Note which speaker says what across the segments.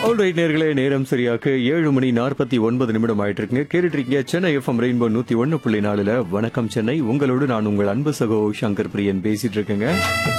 Speaker 1: alright நேர்களே நேரம் சரியாக ஏழு மணி நாற்பத்தி ஒன்பது நிமிடம் ஆயிட்டு இருக்குங்க கேட்டுட்டு இருக்கீங்க சென்னை எஃப்எம் ரெயின்போ நூத்தி ஒன்னு புள்ளி நாலுல வணக்கம் சென்னை உங்களோடு நான் உங்கள் அன்பு சகோ சங்கர் பிரியன் பேசிட்டு இருக்கேங்க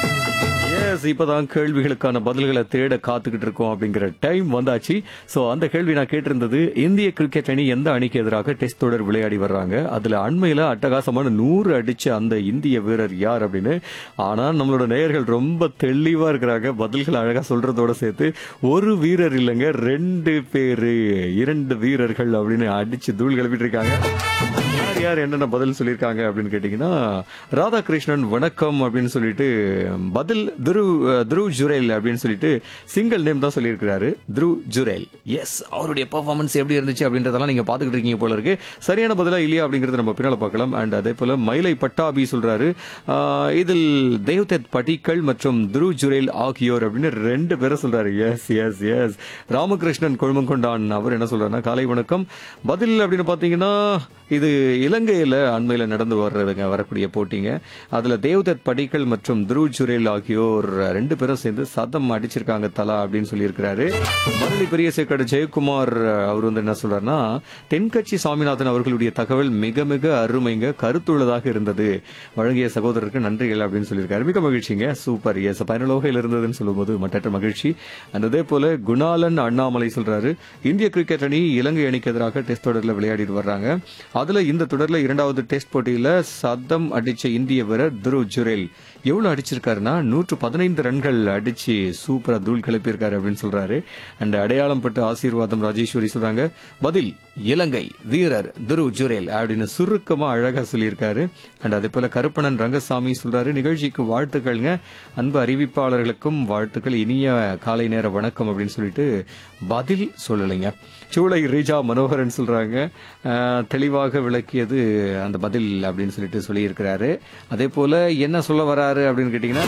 Speaker 1: எஸ் இப்பதான் கேள்விகளுக்கான பதில்களை தேட காத்துக்கிட்டு இருக்கோம் அப்படிங்கிற டைம் வந்தாச்சு சோ அந்த கேள்வி நான் கேட்டிருந்தது இந்திய கிரிக்கெட் அணி எந்த அணிக்கு எதிராக டெஸ்ட் தொடர் விளையாடி வர்றாங்க அதுல அண்மையில அட்டகாசமான நூறு அடிச்ச அந்த இந்திய வீரர் யார் அப்படின்னு ஆனா நம்மளோட நேயர்கள் ரொம்ப தெளிவா இருக்கிறாங்க பதில்கள் அழகா சொல்றதோட சேர்த்து ஒரு வீரர் இல்லைங்க ரெண்டு பேரு இரண்டு வீரர்கள் அப்படின்னு அடிச்சு தூள் கிளப்பிட்டு இருக்காங்க யார் யார் என்னென்ன பதில் சொல்லியிருக்காங்க அப்படின்னு கேட்டீங்கன்னா ராதாகிருஷ்ணன் வணக்கம் அப்படின்னு சொல்லிட்டு பதில் துரு துருவ் ஜுரேல் அப்படின்னு சொல்லிட்டு சிங்கிள் நேம் தான் சொல்லியிருக்கிறாரு துருவ் ஜுரேல் எஸ் அவருடைய பெர்ஃபார்மன்ஸ் எப்படி இருந்துச்சு அப்படின்றதெல்லாம் நீங்க பாத்துக்கிட்டு இருக்கீங்க போல இருக்கு சரியான பதிலா இல்லையா அப்படிங்கறத நம்ம பின்னால பார்க்கலாம் அண்ட் அதே போல மயிலை பட்டாபி சொல்றாரு ஆஹ், இதில் தேவ்தத் படிக்கல் மற்றும் துருவ் ஜுரேல் ஆகியோர் அப்படின்னு ரெண்டு பேரை சொல்றாரு yes yes yes Ramakrishnan Kozhumangondan அவர் என்ன சொல்றாருன்னா காலை வணக்கம் பதில் அப்படின்னு பாத்தீங்கன்னா இது இலங்கையில அண்மையில நடந்து வர்றதுங்க வரக்கூடிய போட்டிங்க அதுல தேவ்தத் படிக்கல் மற்றும் துருவ் ஜுரேல் ஆகியோர் ரெண்டு பேரும் சேர்ந்து சதம் அடிச்சிருக்காங்க தலா அப்படின்னு சொல்லியிருக்கிறாரு மதுரை பெரிய சேக்கடு ஜெயக்குமார் அவர் வந்து என்ன சொல்றாருன்னா தென்கட்சி சாமிநாதன் அவர்களுடைய தகவல் மிக மிக அருமைங்க கருத்துள்ளதாக இருந்தது வழங்கிய சகோதரருக்கு நன்றிகள் அப்படின்னு சொல்லியிருக்காரு மிக மகிழ்ச்சிங்க சூப்பர் எஸ் பயனலோகையில் இருந்ததுன்னு சொல்லும்போது மற்றற்ற மகிழ்ச்சி and அதே போல குணாலன் அண்ணாமலை சொல்றாரு இந்திய கிரிக்கெட் அணி இலங்கை அணிக்கு எதிராக டெஸ்ட் தொடர்ல விளையாடிட்டு வர்றாங்க அதுல இந்த தொடர்ல இரண்டாவது டெஸ்ட் போட்டியில சதம் அடிச்ச இந்திய வீரர் துருவ் ஜுரேல் எவ்வளவு அடிச்சிருக்காருன்னா நூற்று பதினைந்து ரன்கள் அடிச்சு சூப்பரா தூள் கிளப்பியிருக்காரு அப்படின்னு சொல்றாரு அண்ட் அடையாளம் பட்டு ஆசீர்வாதம் ராஜேஸ்வரி சொல்றாங்க பதில் இலங்கை வீரர் துருவ் ஜுரேல் அப்படின்னு சுருக்கமா அழகா சொல்லியிருக்காரு அண்ட் அதே போல கருப்பணன் ரங்கசாமி சொல்றாரு நிகழ்ச்சிக்கு வாழ்த்துக்கள்ங்க அன்பு அறிவிப்பாளர்களுக்கும் வாழ்த்துக்கள் இனிய காலை நேர வணக்கம் அப்படின்னு சொல்லிட்டு பதில் சொல்லலைங்க சூளை ரீஜா மனோகரன் சொல்றாங்க அஹ், தெளிவாக விளக்கியது அந்த பதில் அப்படின்னு சொல்லிட்டு சொல்லியிருக்கிறாரு அதே போல என்ன சொல்ல வராரு அப்படின்னு கேட்டீங்கன்னா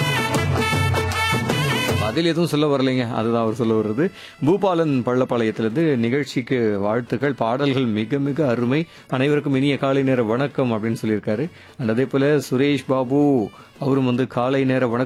Speaker 1: அதில் எதுவும் சொல்ல வரலைங்க அதுதான் அவர் சொல்ல வர்றது பூபாலன் பள்ளப்பாளையத்திலிருந்து நிகழ்ச்சிக்கு வாழ்த்துக்கள் பாடல்கள் மிக மிக அருமை அனைவருக்கும் இனிய காலை நேர வணக்கம் அப்படின்னு சொல்லியிருக்காரு அண்ட் அதே போல சுரேஷ் பாபு அவரும் வந்து காலை நேர வணக்கம்